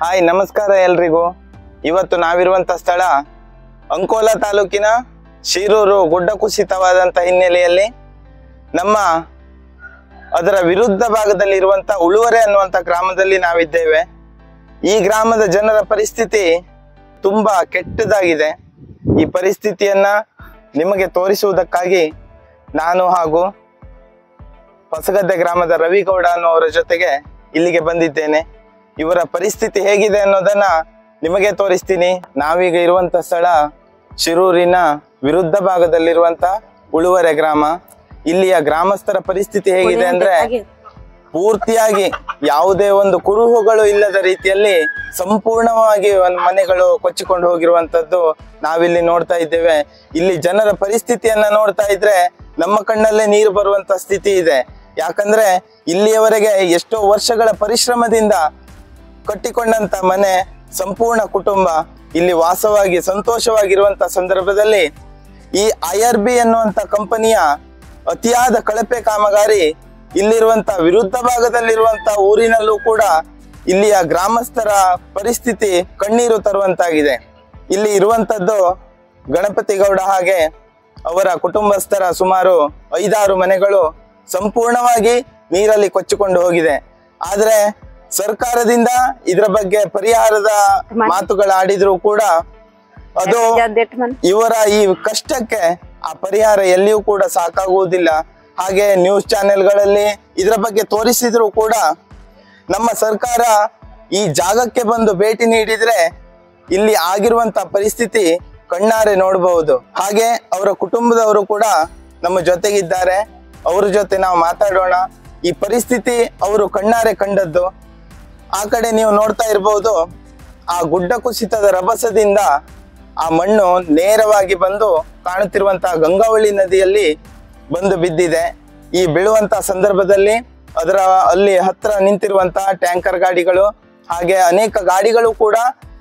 Hi ನಮಸ್ಕಾರ ಎಲ್ರಿಗೂ ಇವತ್ತು ನಾವಿರುವಂತ ಸ್ಥಳ ಅಂಕೋಲಾ ತಾಲೂಕಿನ ಶಿರೂರು ಗುಡ್ಡ ಕುಸಿತವಾದಂತ ಹಿನ್ನೆಲೆಯಲ್ಲಿ ನಮ್ಮ ಅದರ ವಿರುದ್ಧ ಭಾಗದಲ್ಲಿರುವಂತ ಉಳುವರೆ ಅನ್ನುವಂತ ಗ್ರಾಮದಲ್ಲಿ ನಾವಿದ್ದೇವೆ ಈ ಗ್ರಾಮದ ಜನರ ಪರಿಸ್ಥಿತಿ ತುಂಬಾ ಕೆಟ್ಟದಾಗಿದೆ ಈ ಪರಿಸ್ಥಿತಿಯನ್ನ ನಿಮಗೆ ತೋರಿಸುವುದಕ್ಕಾಗಿ ನಾನು ಹಾಗೂ ಹೊಸಗದ್ದೆ ಗ್ರಾಮದ ರವಿಗೌಡ ಅನ್ನೋವರ ಜೊತೆಗೆ ಇಲ್ಲಿಗೆ ಬಂದಿದ್ದೇನೆ ಇವರ ಪರಿಸ್ಥಿತಿ ಹೇಗಿದೆ ಅನ್ನೋದನ್ನ ನಿಮಗೆ ತೋರಿಸ್ತೀನಿ ನಾವೀಗ ಇರುವಂತ ಸ್ಥಳ ಶಿರೂರಿನ ವಿರುದ್ಧ ಭಾಗದಲ್ಲಿರುವಂತ ಉಳುವರೆ ಗ್ರಾಮ ಇಲ್ಲಿಯ ಗ್ರಾಮಸ್ಥರ ಪರಿಸ್ಥಿತಿ ಹೇಗಿದೆ ಅಂದ್ರೆ ಪೂರ್ತಿಯಾಗಿ ಯಾವುದೇ ಒಂದು ಕುರುಹುಗಳು ಇಲ್ಲದ ರೀತಿಯಲ್ಲಿ ಸಂಪೂರ್ಣವಾಗಿ ಒಂದು ಮನೆಗಳು ಕೊಚ್ಚಿಕೊಂಡು ಹೋಗಿರುವಂತದ್ದು ನಾವಿಲ್ಲಿ ನೋಡ್ತಾ ಇದ್ದೇವೆ ಇಲ್ಲಿ ಜನರ ಪರಿಸ್ಥಿತಿಯನ್ನ ನೋಡ್ತಾ ಇದ್ರೆ ನಮ್ಮ ಕಣ್ಣಲ್ಲೇ ನೀರು ಬರುವಂತ ಸ್ಥಿತಿ ಇದೆ ಯಾಕಂದ್ರೆ ಇಲ್ಲಿಯವರೆಗೆ ಎಷ್ಟೋ ವರ್ಷಗಳ ಪರಿಶ್ರಮದಿಂದ ಕಟ್ಟಿಕೊಂಡಂತ ಮನೆ ಸಂಪೂರ್ಣ ಕುಟುಂಬ ಇಲ್ಲಿ ವಾಸವಾಗಿ ಸಂತೋಷವಾಗಿರುವಂತ ಸಂದರ್ಭದಲ್ಲಿ ಈ ಐ ಆರ್ ಬಿ ಎನ್ನುವಂತ ಕಂಪನಿಯ ಅತಿಯಾದ ಕಳಪೆ ಕಾಮಗಾರಿ ಇಲ್ಲಿರುವಂತ ವಿರುದ್ಧ ಭಾಗದಲ್ಲಿರುವಂತ ಊರಿನಲ್ಲೂ ಕೂಡ ಇಲ್ಲಿಯ ಗ್ರಾಮಸ್ಥರ ಪರಿಸ್ಥಿತಿ ಕಣ್ಣೀರು ತರುವಂತಾಗಿದೆ ಇಲ್ಲಿ ಇರುವಂತದ್ದು ಗಣಪತಿ ಗೌಡ ಹಾಗೆ ಅವರ ಕುಟುಂಬಸ್ಥರ ಸುಮಾರು ಐದಾರು ಮನೆಗಳು ಸಂಪೂರ್ಣವಾಗಿ ನೀರಲ್ಲಿ ಕೊಚ್ಚಿಕೊಂಡು ಹೋಗಿದೆ ಆದ್ರೆ ಸರ್ಕಾರದಿಂದ ಇದರ ಬಗ್ಗೆ ಪರಿಹಾರದ ಮಾತುಗಳಾಡಿದ್ರು ಕೂಡ ಅದು ಇವರ ಈ ಕಷ್ಟಕ್ಕೆ ಆ ಪರಿಹಾರ ಎಲ್ಲಿಯೂ ಕೂಡ ಸಾಕಾಗುವುದಿಲ್ಲ ಹಾಗೆ ನ್ಯೂಸ್ ಚಾನೆಲ್ಗಳಲ್ಲಿ ಇದರ ಬಗ್ಗೆ ತೋರಿಸಿದ್ರು ಕೂಡ ನಮ್ಮ ಸರ್ಕಾರ ಈ ಜಾಗಕ್ಕೆ ಬಂದು ಭೇಟಿ ನೀಡಿದ್ರೆ ಇಲ್ಲಿ ಆಗಿರುವಂತ ಪರಿಸ್ಥಿತಿ ಕಣ್ಣಾರೆ ನೋಡಬಹುದು ಹಾಗೆ ಅವರ ಕುಟುಂಬದವರು ಕೂಡ ನಮ್ಮ ಜೊತೆಗಿದ್ದಾರೆ ಅವ್ರ ಜೊತೆ ನಾವು ಮಾತಾಡೋಣ ಈ ಪರಿಸ್ಥಿತಿ ಅವರು ಕಣ್ಣಾರೆ ಕಂಡದ್ದು ಆ ಕಡೆ ನೀವು ನೋಡ್ತಾ ಇರಬಹುದು ಆ ಗುಡ್ಡ ಕುಸಿತದ ರಭಸದಿಂದ ಆ ಮಣ್ಣು ನೇರವಾಗಿ ಬಂದು ಕಾಣುತ್ತಿರುವಂತಹ ಗಂಗಾವಳಿ ನದಿಯಲ್ಲಿ ಬಂದು ಬಿದ್ದಿದೆ ಈ ಬೀಳುವಂತಹ ಸಂದರ್ಭದಲ್ಲಿ ಅದರ ಅಲ್ಲಿ ಹತ್ರ ನಿಂತಿರುವಂತಹ ಟ್ಯಾಂಕರ್ ಗಾಡಿಗಳು ಹಾಗೆ ಅನೇಕ ಗಾಡಿಗಳು ಕೂಡ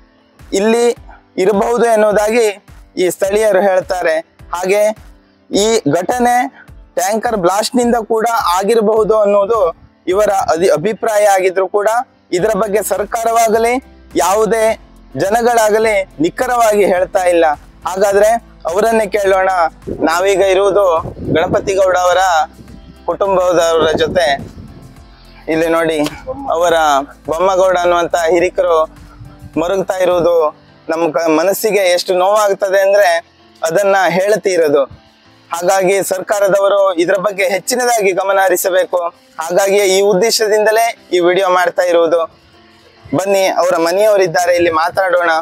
ಇಲ್ಲಿ ಇರಬಹುದು ಎನ್ನುವುದಾಗಿ ಈ ಸ್ಥಳೀಯರು ಹೇಳ್ತಾರೆ ಹಾಗೆ ಈ ಘಟನೆ ಟ್ಯಾಂಕರ್ ಬ್ಲಾಸ್ಟ್ ನಿಂದ ಕೂಡ ಆಗಿರಬಹುದು ಅನ್ನೋದು ಇವರ ಅಧಿ ಅಭಿಪ್ರಾಯ ಆಗಿದ್ರು ಕೂಡ ಇದರ ಬಗ್ಗೆ ಸರ್ಕಾರವಾಗಲಿ ಯಾವುದೇ ಜನಗಳಾಗಲಿ ನಿಖರವಾಗಿ ಹೇಳ್ತಾ ಇಲ್ಲ ಹಾಗಾದ್ರೆ ಅವರನ್ನೇ ಕೇಳೋಣ ನಾವೀಗ ಇರುವುದು ಗಣಪತಿ ಗೌಡ ಅವರ ಕುಟುಂಬದವರ ಜೊತೆ ಇಲ್ಲಿ ನೋಡಿ ಅವರ ಬೊಮ್ಮಗೌಡ ಅನ್ನುವಂತ ಹಿರಿಕರು ಮರುಗ್ತಾ ಇರುವುದು ನಮ್ಮ ಕ- ಮನಸ್ಸಿಗೆ ಎಷ್ಟು ನೋವಾಗ್ತದೆ ಅಂದ್ರೆ ಅದನ್ನ ಹೇಳ್ತಿರೋದು ಹಾಗಾಗಿ ಸರ್ಕಾರದವರು ಇದರ ಬಗ್ಗೆ ಹೆಚ್ಚಿನದಾಗಿ ಗಮನ ಹರಿಸಬೇಕು ಹಾಗಾಗಿ ಈ ಉದ್ದೇಶದಿಂದಲೇ ಈ ವಿಡಿಯೋ ಮಾಡ್ತಾ ಇರುವುದು ಬನ್ನಿ ಅವರ ಮನೆಯವರಿದ್ದಾರೆ ಇಲ್ಲಿ ಮಾತಾಡೋಣ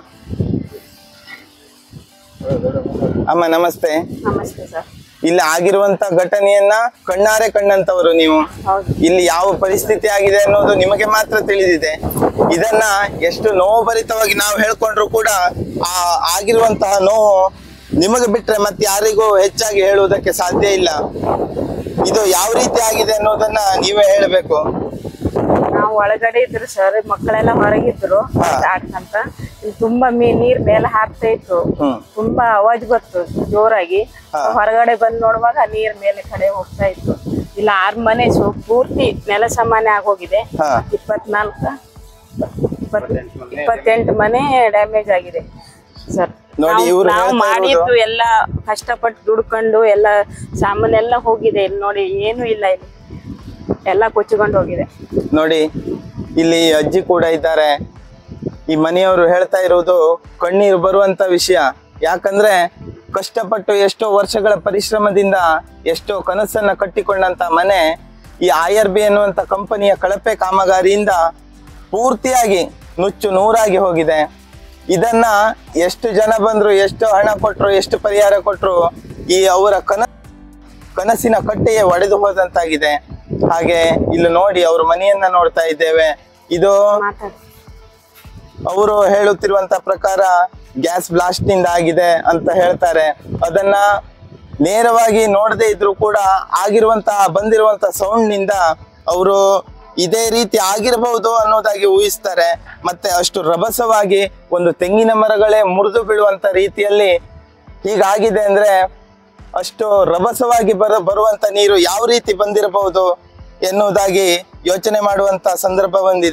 ಅಮ್ಮ ನಮಸ್ತೆ ನಮಸ್ತೆ ಸರ್ ಇಲ್ಲಿ ಆಗಿರುವಂತ ಘಟನೆಯನ್ನ ಕಣ್ಣಾರೆ ಕಂಡಂತವರು ನೀವು ಹೌದು ಇಲ್ಲಿ ಯಾವ ಪರಿಸ್ಥಿತಿ ಆಗಿದೆ ಅನ್ನೋದು ನಿಮಗೆ ಮಾತ್ರ ತಿಳಿದಿದೆ ಇದನ್ನ ಎಷ್ಟು ನೋವುಭರಿತವಾಗಿ ನಾವು ಹೇಳ್ಕೊಂಡ್ರು ಕೂಡ ಆ ಆಗಿರುವಂತಹ ನೋವು ನಿಮಗೆ ಬಿಟ್ರೆ ಮತ್ತೆ ಯಾರಿಗೂ ಹೆಚ್ಚಾಗಿ ಹೇಳುವುದಕ್ಕೆ ಸಾಧ್ಯ ಇಲ್ಲ ಇದು ಯಾವ ರೀತಿ ಆಗಿದೆ ಅನ್ನೋದನ್ನ ನೀವೇ ಹೇಳಬೇಕು ನಾವು ಒಳಗಡೆ ಇದ್ರು ಸರ್ ಮಕ್ಕಳೆಲ್ಲ ಹೊರಗಿದ್ರು ಹಾ. ಆಡ್ಕಂತ ಇಲ್ಲಿ ತುಂಬಾ ಮೀ ನೀರ್ ಮೇಲೆ ಹಾಕ್ತಾ ಇತ್ತು ಹ್ಮ್ ತುಂಬಾ ಅವಾಜ್ ಬರ್ತು ಜೋರಾಗಿ ಹಾ. ಹೊರಗಡೆ ಬಂದ್ ನೋಡುವಾಗ ನೀರ್ ಮೇಲೆ ಕಡೆ ಹೋಗ್ತಾ ಇತ್ತು ಇಲ್ಲ ಆರ್ ಮನೆ ಸು ಪೂರ್ತಿ ನೆಲ ಸಮಾನೆ ಆಗೋಗಿದೆ ಹಾ. ಇಪ್ಪತ್ನಾಲ್ಕ ಇಪ್ಪತ್- ಇಪ್ಪತ್ತೆಂಟು ಮನೆ ಡ್ಯಾಮೇಜ್ ಆಗಿದೆ ಸರ್ ನೋಡಿ, ನಾವು- ಇವ್ರು ನಾವು ಹೇಳ್ತಾ ಮಾಡಿದ್ದು ಎಲ್ಲ ಕಷ್ಟಪಟ್ಟು ದುಡ್ಕೊಂಡು ಎಲ್ಲ ಸಾಮಾನೆಲ್ಲ ಹೋಗಿದೆ ಇಲ್ಲಿ ನೋಡಿ ಏನು ಇಲ್ಲ ಇಲ್ಲಿ ಎಲ್ಲ ಕೊಚ್ಚಿಕೊಂಡು ಹೋಗಿದೆ ನೋಡಿ ಇಲ್ಲಿ ಅಜ್ಜಿ ಕೂಡ ಇದ್ದಾರೆ ಈ ಮನೆಯವರು ಹೇಳ್ತಾ ಇರುವುದು ಕಣ್ಣೀರು ಬರುವಂತ ವಿಷಯ ಯಾಕಂದ್ರೆ ಕಷ್ಟಪಟ್ಟು ಎಷ್ಟೋ ವರ್ಷಗಳ ಪರಿಶ್ರಮದಿಂದ ಎಷ್ಟೋ ಕನಸನ್ನ ಕಟ್ಟಿಕೊಂಡಂತ ಮನೆ ಈ ಐ ಆರ್ ಬಿ ಎನ್ನುವಂತ ಕಂಪನಿಯ ಕಳಪೆ ಕಾಮಗಾರಿಯಿಂದ ಪೂರ್ತಿಯಾಗಿ ನುಚ್ಚು ನೂರಾಗಿ ಹೋಗಿದೆ ಇದನ್ನ ಎಷ್ಟು ಜನ ಬಂದ್ರು ಎಷ್ಟು ಹಣ ಕೊಟ್ರು ಎಷ್ಟು ಪರಿಹಾರ ಕೊಟ್ರು ಈ ಅವರ ಕನ ಕನಸಿನ ಕಟ್ಟೆಯೇ ಒಡೆದು ಹೋದಂತಾಗಿದೆ ಹಾಗೆ ಇಲ್ಲಿ ನೋಡಿ ಅವ್ರ ಮನೆಯನ್ನ ನೋಡ್ತಾ ಇದ್ದೇವೆ ಇದು ಮಾತಾಡಿ ಅವರು ಹೇಳುತ್ತಿರುವಂತ ಪ್ರಕಾರ ಗ್ಯಾಸ್ ಬ್ಲಾಸ್ಟ್ ನಿಂದ ಆಗಿದೆ ಅಂತ ಹೇಳ್ತಾರೆ ಅದನ್ನ ನೇರವಾಗಿ ನೋಡದೇ ಇದ್ರು ಕೂಡ ಆಗಿರುವಂತಹ ಬಂದಿರುವಂತಹ ಸೌಂಡ್ ನಿಂದ ಅವರು ಇದೇ ರೀತಿ ಆಗಿರಬಹುದು ಅನ್ನೋದಾಗಿ ಊಹಿಸ್ತಾರೆ ಮತ್ತೆ ಅಷ್ಟು ರಭಸವಾಗಿ ಒಂದು ತೆಂಗಿನ ಮರಗಳೇ ಮುರಿದು ಬೀಳುವಂತ ರೀತಿಯಲ್ಲಿ ಹೀಗಾಗಿದೆ ಅಂದ್ರೆ ಅಷ್ಟು ರಭಸವಾಗಿ ಬರ ಬರುವಂತ ನೀರು ಯಾವ ರೀತಿ ಬಂದಿರಬಹುದು ಎನ್ನುವುದಾಗಿ ಯೋಚನೆ ಮಾಡುವಂತ ಸಂದರ್ಭ ಬಂದಿದೆ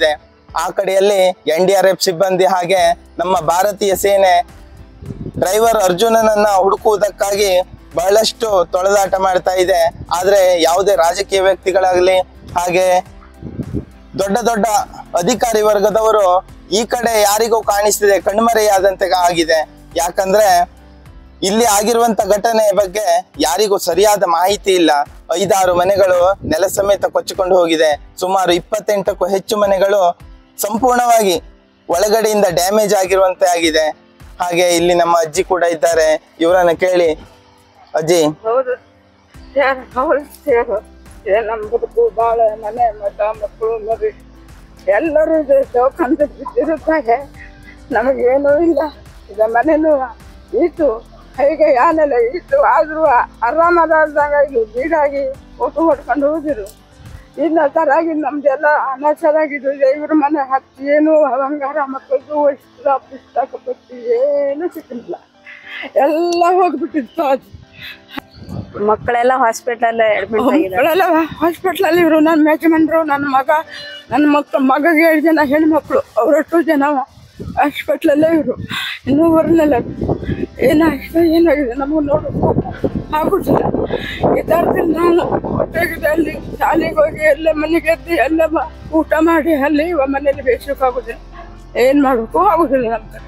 ಆ ಕಡೆಯಲ್ಲಿ ಎನ್ ಡಿ ಆರ್ ಎಫ್ ಸಿಬ್ಬಂದಿ ಹಾಗೆ ನಮ್ಮ ಭಾರತೀಯ ಸೇನೆ ಡ್ರೈವರ್ ಅರ್ಜುನನನ್ನ ಹುಡುಕುವುದಕ್ಕಾಗಿ ಬಹಳಷ್ಟು ತೊಳೆದಾಟ ಮಾಡ್ತಾ ಇದೆ ಆದ್ರೆ ಯಾವುದೇ ರಾಜಕೀಯ ವ್ಯಕ್ತಿಗಳಾಗಲಿ ಹಾಗೆ ದೊಡ್ಡ ದೊಡ್ಡ ಅಧಿಕಾರಿ ವರ್ಗದವರು ಈ ಕಡೆ ಯಾರಿಗೂ ಕಾಣಿಸ್ತಿದೆ ಕಣ್ಮರೆಯಾದಂತೆ ಆಗಿದೆ ಯಾಕಂದ್ರೆ ಇಲ್ಲಿ ಆಗಿರುವಂತ ಘಟನೆ ಬಗ್ಗೆ ಯಾರಿಗೂ ಸರಿಯಾದ ಮಾಹಿತಿ ಇಲ್ಲ ಐದಾರು ಮನೆಗಳು ನೆಲ ಸಮೇತ ಕೊಚ್ಚಿಕೊಂಡು ಹೋಗಿದೆ ಸುಮಾರು ಇಪ್ಪತ್ತೆಂಟಕ್ಕೂ ಹೆಚ್ಚು ಮನೆಗಳು ಸಂಪೂರ್ಣವಾಗಿ ಒಳಗಡೆಯಿಂದ ಡ್ಯಾಮೇಜ್ ಆಗಿರುವಂತೆ ಆಗಿದೆ ಹಾಗೆ ಇಲ್ಲಿ ನಮ್ಮ ಅಜ್ಜಿ ಕೂಡ ಇದ್ದಾರೆ ಇವರನ್ನ ಕೇಳಿ ಅಜ್ಜಿ ಹೌದು ಯಾರು ಹೌದು ಸೇರು ಏ ನಮ್ಮ ಬದುಕು ಭಾಳ ಮನೆ ಮಠ ಮಕ್ಕಳು ಮರಿ ಎಲ್ಲರೂ ಕಂದು ಬಿದ್ದಿರುತ್ತಾರೆ ನಮಗೇನೂ ಇಲ್ಲ ಈಗ ಮನೆನೂ ಇತ್ತು ಹೇಗೆ ಯಾನೆಲ್ಲ ಇತ್ತು ಆದರೂ ಆರಾಮದಾದಾಗ ಇದು ಬೀಡಾಗಿ ಒಟ್ಟು ಹೊಡ್ಕೊಂಡು ಹೋದಿರು ಇನ್ನು ತರಾಗಿ ನಮ್ದೆಲ್ಲ ಅನಾಚಾರಾಗಿದ್ದು ಇವ್ರ ಮನೆ ಹತ್ತಿ ಏನು ಬಂಗಾರ ಮಕ್ಕಳದು ವಸ್ತ್ರ ಪುಸ್ತಕ ಪಟ್ಟಿ ಏನು ಸಿಕ್ಕಿಲ್ಲ ಎಲ್ಲ ಹೋಗ್ಬಿಟ್ಟಿತ್ತು ಅದು ಮಕ್ಕಳೆಲ್ಲ ಹಾಸ್ಪಿಟಲ್ ಅಡ್ಮಿಟ್ ಆಗಿದ್ದಾರೆ ಮಕ್ಕಳೆಲ್ಲ ಹಾಸ್ಪಿಟ್ಲಲ್ಲಿ ಇವರು ನನ್ನ ಯಜಮಾನ್ರು ನನ್ನ ಮಗ ನನ್ನ ಮಕ್ಕಳು ಮಗಗೆ ಏಳು ಜನ ಹೆಣ್ಮಕ್ಳು ಅವರಷ್ಟು ಜನ ಹಾಸ್ಪಿಟ್ಲಲ್ಲೇ ಇವರು ಇನ್ನೂ ಬರಲಿಲ್ಲ ಏನಾಗಿದೆ ಏನಾಗಿದೆ ನಮಗೆ ನೋಡೋದು ಆಗುದಿಲ್ಲ ಇದರಲ್ಲಿ ನಾನು ಹೊಟ್ಟೆಗಿದೆ ಅಲ್ಲಿ ಶಾಲೆಗೆ ಹೋಗಿ ಎಲ್ಲ ಮನೆಗೆ ಎದ್ದು ಎಲ್ಲ ಮ- ಊಟ ಮಾಡಿ ಅಲ್ಲಿ ಇವ ಮನೇಲಿ ಬೇಯಿಸೋಕ್ಕಾಗೋದಿಲ್ಲ ಏನು ಮಾಡೋಕ್ಕೂ ಆಗೋದಿಲ್ಲ ನಮ್ಗೆ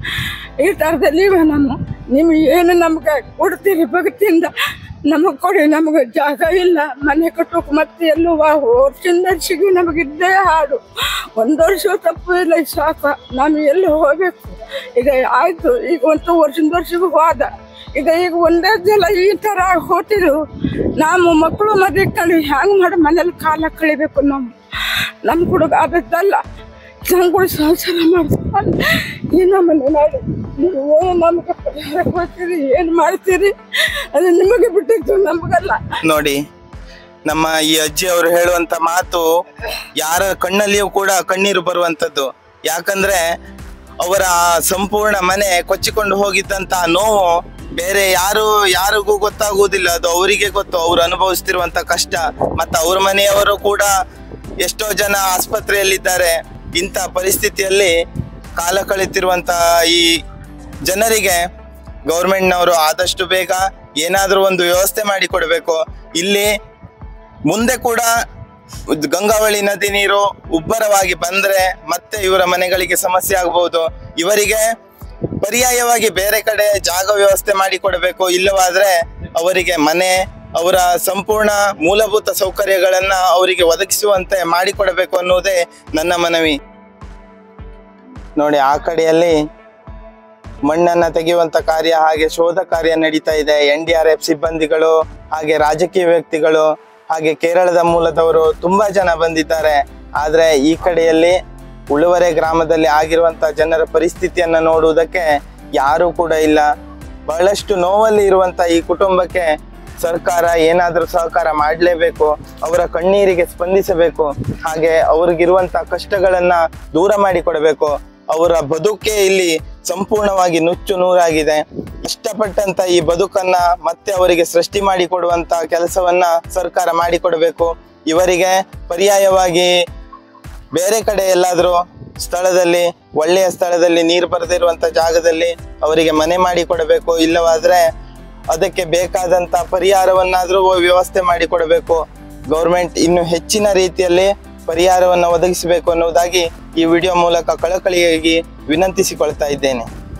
ಈ ಥರದಲ್ಲಿ ಇವ ನಮ್ಮ ನೀವು ಏನು ನಮ್ಗೆ ಕೊಡ್ತೀರಿ ಭಕ್ತಿಯಿಂದ ನಮಗೆ ಕೊಡಿ ನಮಗೆ ಜಾಗ ಇಲ್ಲ ಮನೆ ಕಟ್ಟೋಕೆ ಮತ್ತೆ ಎಲ್ಲೂ ವರ್ಷದಿಂದ ಸಿಗಿ ನಮಗಿದ್ದೇ ಹಾಡು ಒಂದು ವರ್ಷ ತಪ್ಪು ಇಲ್ಲ ಇದು ಸಾಕು ನಾನು ಎಲ್ಲಿ ಹೋಗ್ಬೇಕು ಈಗ ಆಯ್ತು ಈಗ ಒಂದು ವರ್ಷದ ವರ್ಷಗೂ ಹೋದ ಈಗ ಈಗ ಒಂದೇ ಸಲ ಈ ಥರ ಹೋತಿರು ನಾವು ಮಕ್ಕಳು ಮದುವೆ ಕಳಿ ಹ್ಯಾಂಗೆ ಮಾಡಿ ಮನೇಲಿ ಕಾಲ ಕಳಿಬೇಕು ನಾವು ನಮ್ಮ ಹುಡುಗ ಆದದ್ದಲ್ಲ ಜನಗಳು ಸಂಸಾರ ಮಾಡ್ತಾರೆ ಏನೋ ಮನೆ ಮಾಡಿ ನೀವು ಏನು ನಮ್ಗೆ ಪರಿಹಾರ ಕೊಡ್ತೀರಿ ಏನು ಮಾಡ್ತೀರಿ ಅದು ನಿಮಗೆ ಬಿಟ್ಟಿದ್ದು ನಮಗಲ್ಲ ನೋಡಿ ನಮ್ಮ ಈ ಅಜ್ಜಿ ಅವರು ಹೇಳುವಂತ ಮಾತು ಯಾರ ಕಣ್ಣಲ್ಲಿಯೂ ಕೂಡ ಕಣ್ಣೀರು ಬರುವಂತದ್ದು ಯಾಕಂದ್ರೆ ಅವರ ಆ ಸಂಪೂರ್ಣ ಮನೆ ಕೊಚ್ಚಿಕೊಂಡು ಹೋಗಿದ್ದಂತ ನೋವು ಬೇರೆ ಯಾರು ಯಾರಿಗೂ ಗೊತ್ತಾಗುವುದಿಲ್ಲ ಅದು ಅವರಿಗೆ ಗೊತ್ತು ಅವ್ರು ಅನುಭವಿಸ್ತಿರುವಂತ ಕಷ್ಟ ಮತ್ತು ಅವ್ರ ಮನೆಯವರು ಕೂಡ ಎಷ್ಟೋ ಜನ ಆಸ್ಪತ್ರೆಯಲ್ಲಿದ್ದಾರೆ ಇಂಥ ಪರಿಸ್ಥಿತಿಯಲ್ಲಿ ಕಾಲ ಕಳೆತಿರುವಂತ ಈ ಜನರಿಗೆ ಗೌರ್ಮೆಂಟ್ನವರು ಆದಷ್ಟು ಬೇಗ ಏನಾದರೂ ಒಂದು ವ್ಯವಸ್ಥೆ ಮಾಡಿ ಕೊಡಬೇಕು ಇಲ್ಲಿ ಮುಂದೆ ಕೂಡ ಉದ್- ಗಂಗಾವಳಿ ನದಿ ನೀರು ಉಬ್ಬರವಾಗಿ ಬಂದ್ರೆ ಮತ್ತೆ ಇವರ ಮನೆಗಳಿಗೆ ಸಮಸ್ಯೆ ಆಗಬಹುದು ಇವರಿಗೆ ಪರ್ಯಾಯವಾಗಿ ಬೇರೆ ಕಡೆ ಜಾಗ ವ್ಯವಸ್ಥೆ ಮಾಡಿ ಕೊಡಬೇಕು ಇಲ್ಲವಾದ್ರೆ ಅವರಿಗೆ ಮನೆ ಅವರ ಸಂಪೂರ್ಣ ಮೂಲಭೂತ ಸೌಕರ್ಯಗಳನ್ನ ಅವರಿಗೆ ಒದಗಿಸುವಂತೆ ಮಾಡಿಕೊಡಬೇಕು ಅನ್ನುವುದೇ ನನ್ನ ಮನವಿ ನೋಡಿ ಆ ಕಡೆಯಲ್ಲಿ ಮಣ್ಣನ್ನ ತೆಗೆಯುವಂತ ಕಾರ್ಯ ಹಾಗೆ ಶೋಧ ಕಾರ್ಯ ನಡೀತಾ ಇದೆ ಎನ್ ಡಿ ಆರ್ ಎಫ್ ಸಿಬ್ಬಂದಿಗಳು ಹಾಗೆ ರಾಜಕೀಯ ವ್ಯಕ್ತಿಗಳು ಹಾಗೆ ಕೇರಳದ ಮೂಲದವರು ತುಂಬಾ ಜನ ಬಂದಿದ್ದಾರೆ ಆದ್ರೆ ಈ ಕಡೆಯಲ್ಲಿ ಉಳುವರೆ ಗ್ರಾಮದಲ್ಲಿ ಆಗಿರುವಂತ ಜನರ ಪರಿಸ್ಥಿತಿಯನ್ನ ನೋಡುವುದಕ್ಕೆ ಯಾರೂ ಕೂಡ ಇಲ್ಲ ಬಹಳಷ್ಟು ನೋವಲ್ಲಿ ಇರುವಂತ ಈ ಕುಟುಂಬಕ್ಕೆ ಸರ್ಕಾರ ಏನಾದರೂ ಸಹಕಾರ ಮಾಡಲೇಬೇಕು ಅವರ ಕಣ್ಣೀರಿಗೆ ಸ್ಪಂದಿಸಬೇಕು ಹಾಗೆ ಅವ್ರಿಗಿರುವಂತ ಕಷ್ಟಗಳನ್ನ ದೂರ ಮಾಡಿಕೊಡಬೇಕು ಅವರ ಬದುಕೇ ಇಲ್ಲಿ ಸಂಪೂರ್ಣವಾಗಿ ನುಚ್ಚು ನೂರಾಗಿದೆ ಇಷ್ಟಪಟ್ಟಂತ ಈ ಬದುಕನ್ನ ಮತ್ತೆ ಅವರಿಗೆ ಸೃಷ್ಟಿ ಮಾಡಿ ಕೊಡುವಂತ ಕೆಲಸವನ್ನ ಸರ್ಕಾರ ಮಾಡಿಕೊಡಬೇಕು ಇವರಿಗೆ ಪರ್ಯಾಯವಾಗಿ ಬೇರೆ ಕಡೆ ಎಲ್ಲಾದ್ರೂ ಸ್ಥಳದಲ್ಲಿ ಒಳ್ಳೆಯ ಸ್ಥಳದಲ್ಲಿ ನೀರು ಬರದಿರುವಂತ ಜಾಗದಲ್ಲಿ ಅವರಿಗೆ ಮನೆ ಮಾಡಿ ಕೊಡಬೇಕು ಇಲ್ಲವಾದ್ರೆ ಅದಕ್ಕೆ ಬೇಕಾದಂತ ಪರಿಹಾರವನ್ನಾದ್ರೂ ವ್ಯವಸ್ಥೆ ಮಾಡಿ ಕೊಡಬೇಕು ಗೌರ್ಮೆಂಟ್ ಇನ್ನು ಹೆಚ್ಚಿನ ರೀತಿಯಲ್ಲಿ ಪರಿಹಾರವನ್ನು ಒದಗಿಸಬೇಕು ಅನ್ನುವುದಾಗಿ ಈ ವಿಡಿಯೋ ಮೂಲಕ ಕಳಕಳಿಯಾಗಿ ವಿನಂತಿಸಿಕೊಳ್ತಾ ಇದ್ದೇನೆ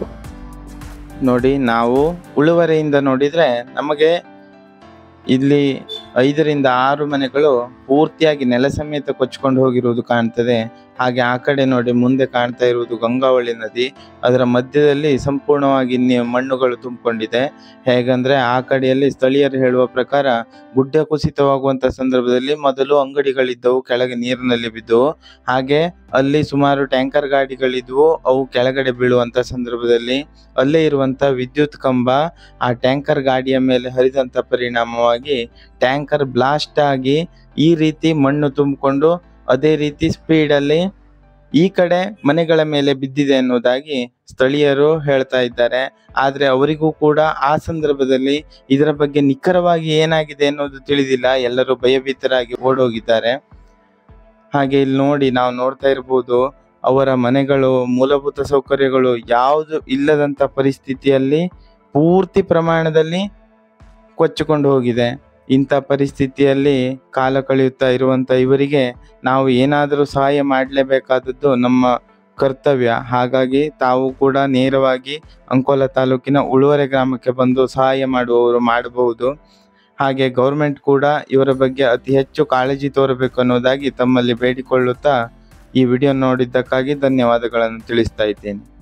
ನೋಡಿ ನಾವು ಉಳುವರೆಯಿಂದ ನೋಡಿದ್ರೆ ನಮಗೆ ಇಲ್ಲಿ ಐದರಿಂದ ಆರು ಮನೆಗಳು ಪೂರ್ತಿಯಾಗಿ ನೆಲ ಸಮೇತ ಕೊಚ್ಕೊಂಡು ಹೋಗಿರುವುದು ಕಾಣ್ತದೆ ಹಾಗೆ ಆ ಕಡೆ ನೋಡಿ ಮುಂದೆ ಕಾಣ್ತಾ ಇರುವುದು ಗಂಗಾವಳಿ ನದಿ ಅದರ ಮಧ್ಯದಲ್ಲಿ ಸಂಪೂರ್ಣವಾಗಿ ನಿ- ಮಣ್ಣುಗಳು ತುಂಬಿಕೊಂಡಿದೆ ಹೇಗಂದ್ರೆ ಆ ಕಡೆಯಲ್ಲಿ ಸ್ಥಳೀಯರು ಹೇಳುವ ಪ್ರಕಾರ ಗುಡ್ಡ ಕುಸಿತವಾಗುವಂತ ಸಂದರ್ಭದಲ್ಲಿ ಮೊದಲು ಅಂಗಡಿಗಳಿದ್ದವು ಕೆಳಗೆ ನೀರಿನಲ್ಲಿ ಬಿದ್ದವು ಹಾಗೆ ಅಲ್ಲಿ ಸುಮಾರು ಟ್ಯಾಂಕರ್ ಗಾಡಿಗಳಿದ್ವು ಅವು ಕೆಳಗಡೆ ಬೀಳುವಂತ ಸಂದರ್ಭದಲ್ಲಿ ಅಲ್ಲೇ ಇರುವಂತ ವಿದ್ಯುತ್ ಕಂಬ ಆ ಟ್ಯಾಂಕರ್ ಗಾಡಿಯ ಮೇಲೆ ಹರಿದಂತ ಪರಿಣಾಮವಾಗಿ ಟ್ಯಾಂಕರ್ ಬ್ಲಾಸ್ಟ್ ಆಗಿ ಈ ರೀತಿ ಮಣ್ಣು ತುಂಬಿಕೊಂಡು ಅದೇ ರೀತಿ ಸ್ಪೀಡ್ ಅಲ್ಲಿ ಈ ಕಡೆ ಮನೆಗಳ ಮೇಲೆ ಬಿದ್ದಿದೆ ಅನ್ನೋದಾಗಿ ಸ್ಥಳೀಯರು ಹೇಳ್ತಾ ಇದ್ದಾರೆ ಆದ್ರೆ ಅವರಿಗೂ ಕೂಡ ಆ ಸಂದರ್ಭದಲ್ಲಿ ಇದರ ಬಗ್ಗೆ ನಿಖರವಾಗಿ ಏನಾಗಿದೆ ಅನ್ನೋದು ತಿಳಿದಿಲ್ಲ ಎಲ್ಲರೂ ಭಯಭೀತರಾಗಿ ಓಡೋಗಿದ್ದಾರೆ ಹಾಗೆ ಇಲ್ಲಿ ನೋಡಿ ನಾವು ನೋಡ್ತಾ ಇರ್ಬೋದು ಅವರ ಮನೆಗಳು ಮೂಲಭೂತ ಸೌಕರ್ಯಗಳು ಯಾವುದು ಇಲ್ಲದಂತ ಪರಿಸ್ಥಿತಿಯಲ್ಲಿ ಪೂರ್ತಿ ಪ್ರಮಾಣದಲ್ಲಿ ಕೊಚ್ಚಿಕೊಂಡು ಹೋಗಿದೆ ಇಂಥ ಪರಿಸ್ಥಿತಿಯಲ್ಲಿ ಕಾಲ ಕಳೆಯುತ್ತಾ ಇರುವಂತ ಇವರಿಗೆ ನಾವು ಏನಾದರೂ ಸಹಾಯ ಮಾಡಲೇಬೇಕಾದದ್ದು ನಮ್ಮ ಕರ್ತವ್ಯ ಹಾಗಾಗಿ ತಾವು ಕೂಡ ನೇರವಾಗಿ ಅಂಕೋಲ ತಾಲೂಕಿನ ಉಳುವರೆ ಗ್ರಾಮಕ್ಕೆ ಬಂದು ಸಹಾಯ ಮಾಡುವವರು ಮಾಡಬಹುದು ಹಾಗೆ ಗೌರ್ಮೆಂಟ್ ಕೂಡ ಇವರ ಬಗ್ಗೆ ಅತಿ ಹೆಚ್ಚು ಕಾಳಜಿ ತೋರಬೇಕು ಅನ್ನೋದಾಗಿ ತಮ್ಮಲ್ಲಿ ಬೇಡಿಕೊಳ್ಳುತ್ತಾ ಈ ವಿಡಿಯೋ ನೋಡಿದ್ದಕ್ಕಾಗಿ ಧನ್ಯವಾದಗಳನ್ನು ತಿಳಿಸ್ತಾ ಇದ್ದೇನೆ